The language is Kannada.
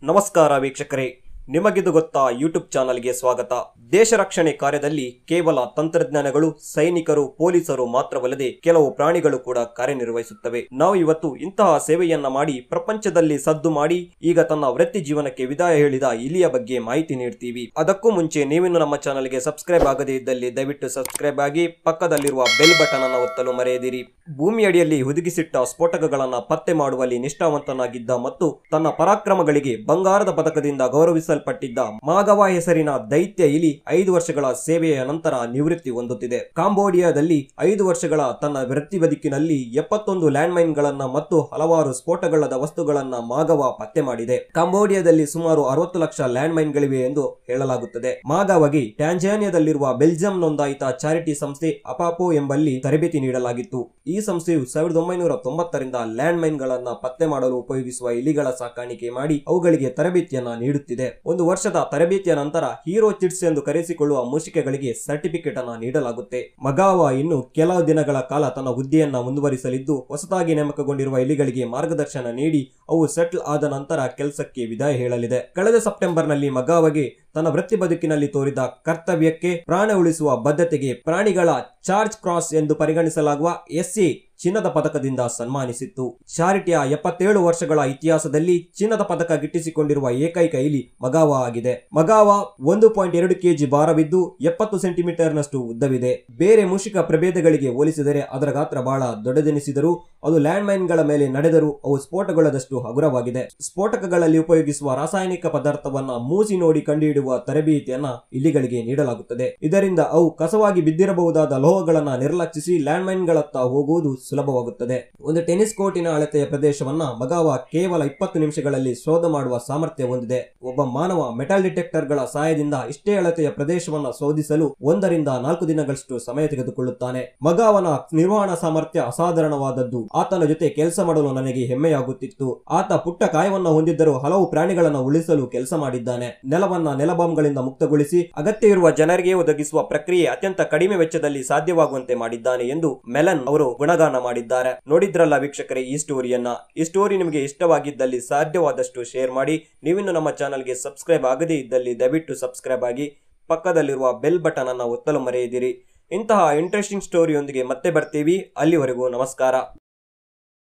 ನಮಸ್ಕಾರ ವೀಕ್ಷಕರೇ ನಿಮಗಿದು ಗೊತ್ತಾ ಯೂಟ್ಯೂಬ್ ಚಾನಲ್ಗೆ ಸ್ವಾಗತ ದೇಶ ರಕ್ಷಣೆ ಕಾರ್ಯದಲ್ಲಿ ಕೇವಲ ತಂತ್ರಜ್ಞಾನಗಳು ಸೈನಿಕರು ಪೊಲೀಸರು ಮಾತ್ರವಲ್ಲದೆ ಕೆಲವು ಪ್ರಾಣಿಗಳು ಕೂಡ ಕಾರ್ಯನಿರ್ವಹಿಸುತ್ತವೆ ನಾವು ಇವತ್ತು ಇಂತಹ ಸೇವೆಯನ್ನ ಮಾಡಿ ಪ್ರಪಂಚದಲ್ಲಿ ಸದ್ದು ಮಾಡಿ ಈಗ ತನ್ನ ವೃತ್ತಿ ಜೀವನಕ್ಕೆ ವಿದಾಯ ಹೇಳಿದ ಇಲಿಯ ಬಗ್ಗೆ ಮಾಹಿತಿ ನೀಡ್ತೀವಿ ಅದಕ್ಕೂ ಮುಂಚೆ ನೀವಿನ್ನು ನಮ್ಮ ಚಾನಲ್ಗೆ ಸಬ್ಸ್ಕ್ರೈಬ್ ಆಗದೇ ಇದ್ದಲ್ಲಿ ದಯವಿಟ್ಟು ಸಬ್ಸ್ಕ್ರೈಬ್ ಆಗಿ ಪಕ್ಕದಲ್ಲಿರುವ ಬೆಲ್ ಬಟನ್ ಅನ್ನು ಒತ್ತಲು ಮರೆಯದಿರಿ ಭೂಮಿಯಡಿಯಲ್ಲಿ ಹುದುಗಿಸಿಟ್ಟ ಸ್ಫೋಟಕಗಳನ್ನ ಪತ್ತೆ ಮಾಡುವಲ್ಲಿ ನಿಷ್ಠಾವಂತನಾಗಿದ್ದ ಮತ್ತು ತನ್ನ ಪರಾಕ್ರಮಗಳಿಗೆ ಬಂಗಾರದ ಪದಕದಿಂದ ಗೌರವಿಸಲ್ಪಟ್ಟಿದ್ದ ಮಾಗವ ಹೆಸರಿನ ದೈತ್ಯ ಇಲಿ ಐದು ವರ್ಷಗಳ ಸೇವೆಯ ನಂತರ ನಿವೃತ್ತಿ ಹೊಂದುತ್ತಿದೆ ಕಾಂಬೋಡಿಯಾದಲ್ಲಿ ಐದು ವರ್ಷಗಳ ತನ್ನ ವೃತ್ತಿ ಬದುಕಿನಲ್ಲಿ ಎಪ್ಪತ್ತೊಂದು ಲ್ಯಾಂಡ್ ಮೈನ್ ಗಳನ್ನ ಮತ್ತು ಹಲವಾರು ಸ್ಫೋಟಗೊಳ್ಳದ ವಸ್ತುಗಳನ್ನ ಮಾಗವ ಪತ್ತೆ ಮಾಡಿದೆ ಕಾಂಬೋಡಿಯಾದಲ್ಲಿ ಸುಮಾರು ಅರವತ್ತು ಲಕ್ಷ ಲ್ಯಾಂಡ್ ಮೈನ್ ಗಳಿವೆ ಎಂದು ಹೇಳಲಾಗುತ್ತದೆ ಮಾಗವಗೆ ಟ್ಯಾಂಜಾನಿಯಾದಲ್ಲಿರುವ ಬೆಲ್ಜಿಯಂ ನೋಂದಾಯಿತ ಚಾರಿಟಿ ಸಂಸ್ಥೆ ಅಪಾಪೋ ಎಂಬಲ್ಲಿ ತರಬೇತಿ ನೀಡಲಾಗಿತ್ತು ಈ ಸಂಸ್ಥೆಯು ಸಾವಿರದ ಒಂಬೈನೂರ ತೊಂಬತ್ತರಿಂದ ಲ್ಯಾಂಡ್ ಮೈನ್ ಗಳನ್ನ ಪತ್ತೆ ಮಾಡಲು ಉಪಯೋಗಿಸುವ ಇಲಿಗಳ ಸಾಕಾಣಿಕೆ ಮಾಡಿ ಅವುಗಳಿಗೆ ತರಬೇತಿಯನ್ನ ನೀಡುತ್ತಿದೆ ಒಂದು ವರ್ಷದ ತರಬೇತಿಯ ನಂತರ ಹೀರೋ ಚಿಟ್ಸ್ ಎಂದು ಕರೆಸಿಕೊಳ್ಳುವ ಮೂಷಿಕೆಗಳಿಗೆ ಸರ್ಟಿಫಿಕೇಟ್ ಅನ್ನ ನೀಡಲಾಗುತ್ತೆ ಮಗಾವ ಇನ್ನು ಕೆಲವು ದಿನಗಳ ಕಾಲ ತನ್ನ ಹುದ್ದೆಯನ್ನ ಮುಂದುವರಿಸಲಿದ್ದು ಹೊಸದಾಗಿ ನೇಮಕಗೊಂಡಿರುವ ಇಲಿಗಳಿಗೆ ಮಾರ್ಗದರ್ಶನ ನೀಡಿ ಅವು ಸೆಟ್ಲ್ ಆದ ನಂತರ ಕೆಲಸಕ್ಕೆ ವಿದಾಯ ಹೇಳಲಿದೆ ಕಳೆದ ಸೆಪ್ಟೆಂಬರ್ನಲ್ಲಿ ಮಗಾವಗೆ ತನ್ನ ವೃತ್ತಿ ಬದುಕಿನಲ್ಲಿ ತೋರಿದ ಕರ್ತವ್ಯಕ್ಕೆ ಪ್ರಾಣ ಉಳಿಸುವ ಬದ್ಧತೆಗೆ ಪ್ರಾಣಿಗಳ ಚಾರ್ಜ್ ಕ್ರಾಸ್ ಎಂದು ಪರಿಗಣಿಸಲಾಗುವ ಎಸ್ಸಿ ಚಿನ್ನದ ಪದಕದಿಂದ ಸನ್ಮಾನಿಸಿತ್ತು ಚಾರಿಟಿಯ ಎಪ್ಪತ್ತೇಳು ವರ್ಷಗಳ ಇತಿಹಾಸದಲ್ಲಿ ಚಿನ್ನದ ಪದಕ ಗಿಟ್ಟಿಸಿಕೊಂಡಿರುವ ಏಕೈಕ ಇಲಿ ಮಗಾವ ಆಗಿದೆ ಮಗಾವ ಒಂದು ಪಾಯಿಂಟ್ ಎರಡು ಕೆಜಿ ಭಾರವಿದ್ದು ಎಪ್ಪತ್ತು ಸೆಂಟಿಮೀಟರ್ನಷ್ಟು ಉದ್ದವಿದೆ ಬೇರೆ ಮೂಷಿಕ ಪ್ರಭೇದಗಳಿಗೆ ಹೋಲಿಸಿದರೆ ಅದರ ಗಾತ್ರ ಬಹಳ ದೊಡ್ಡದೆನಿಸಿದರೂ ಅದು ಲ್ಯಾಂಡ್ ಮೈನ್ಗಳ ಮೇಲೆ ನಡೆದರೂ ಅವು ಸ್ಫೋಟಗೊಳ್ಳದಷ್ಟು ಹಗುರವಾಗಿದೆ ಸ್ಫೋಟಕಗಳಲ್ಲಿ ಉಪಯೋಗಿಸುವ ರಾಸಾಯನಿಕ ಪದಾರ್ಥವನ್ನ ಮೂಸಿ ನೋಡಿ ಕಂಡುಹಿಡಿಯುವ ತರಬೇತಿಯನ್ನ ಇಲಿಗಳಿಗೆ ನೀಡಲಾಗುತ್ತದೆ ಇದರಿಂದ ಅವು ಕಸವಾಗಿ ಬಿದ್ದಿರಬಹುದಾದ ಲೋಹಗಳನ್ನ ನಿರ್ಲಕ್ಷಿಸಿ ಲ್ಯಾಂಡ್ ಮೈನ್ಗಳತ್ತ ಹೋಗುವುದು ಸುಲಭವಾಗುತ್ತದೆ ಒಂದು ಟೆನಿಸ್ ಕೋರ್ಟಿನ ಅಳತೆಯ ಪ್ರದೇಶವನ್ನ ಮಗಾವ ಕೇವಲ ಇಪ್ಪತ್ತು ನಿಮಿಷಗಳಲ್ಲಿ ಶೋಧ ಮಾಡುವ ಸಾಮರ್ಥ್ಯ ಹೊಂದಿದೆ ಒಬ್ಬ ಮಾನವ ಮೆಟಲ್ ಡಿಟೆಕ್ಟರ್ಗಳ ಸಹಾಯದಿಂದ ಇಷ್ಟೇ ಅಳತೆಯ ಪ್ರದೇಶವನ್ನ ಶೋಧಿಸಲು ಒಂದರಿಂದ ನಾಲ್ಕು ದಿನಗಳಷ್ಟು ಸಮಯ ತೆಗೆದುಕೊಳ್ಳುತ್ತಾನೆ ಮಗಾವನ ನಿರ್ವಹಣಾ ಸಾಮರ್ಥ್ಯ ಅಸಾಧಾರಣವಾದದ್ದು ಆತನ ಜೊತೆ ಕೆಲಸ ಮಾಡಲು ನನಗೆ ಹೆಮ್ಮೆಯಾಗುತ್ತಿತ್ತು ಆತ ಪುಟ್ಟ ಕಾಯವನ್ನ ಹೊಂದಿದ್ದರೂ ಹಲವು ಪ್ರಾಣಿಗಳನ್ನ ಉಳಿಸಲು ಕೆಲಸ ಮಾಡಿದ್ದಾನೆ ನೆಲವನ್ನ ನೆಲಬಾಂಬ್ಗಳಿಂದ ಮುಕ್ತಗೊಳಿಸಿ ಅಗತ್ಯವಿರುವ ಜನರಿಗೆ ಒದಗಿಸುವ ಪ್ರಕ್ರಿಯೆ ಅತ್ಯಂತ ಕಡಿಮೆ ವೆಚ್ಚದಲ್ಲಿ ಸಾಧ್ಯವಾಗುವಂತೆ ಮಾಡಿದ್ದಾನೆ ಎಂದು ಮೆಲನ್ ಅವರು ಗುಣಗಾನ ಮಾಡಿದ್ದಾರೆ ನೋಡಿದ್ರಲ್ಲ ವೀಕ್ಷಕರೇ ಈ ಸ್ಟೋರಿಯನ್ನ ಈ ಸ್ಟೋರಿ ನಿಮಗೆ ಇಷ್ಟವಾಗಿದ್ದಲ್ಲಿ ಸಾಧ್ಯವಾದಷ್ಟು ಶೇರ್ ಮಾಡಿ ನೀವಿನ್ನು ನಮ್ಮ ಚಾನಲ್ಗೆ ಸಬ್ಸ್ಕ್ರೈಬ್ ಆಗದೇ ಇದ್ದಲ್ಲಿ ದಯವಿಟ್ಟು ಸಬ್ಸ್ಕ್ರೈಬ್ ಆಗಿ ಪಕ್ಕದಲ್ಲಿರುವ ಬೆಲ್ ಬಟನ್ ಅನ್ನು ಒತ್ತಲು ಮರೆಯದಿರಿ ಇಂತಹ ಇಂಟ್ರೆಸ್ಟಿಂಗ್ ಸ್ಟೋರಿಯೊಂದಿಗೆ ಮತ್ತೆ ಬರ್ತೀವಿ ಅಲ್ಲಿವರೆಗೂ ನಮಸ್ಕಾರ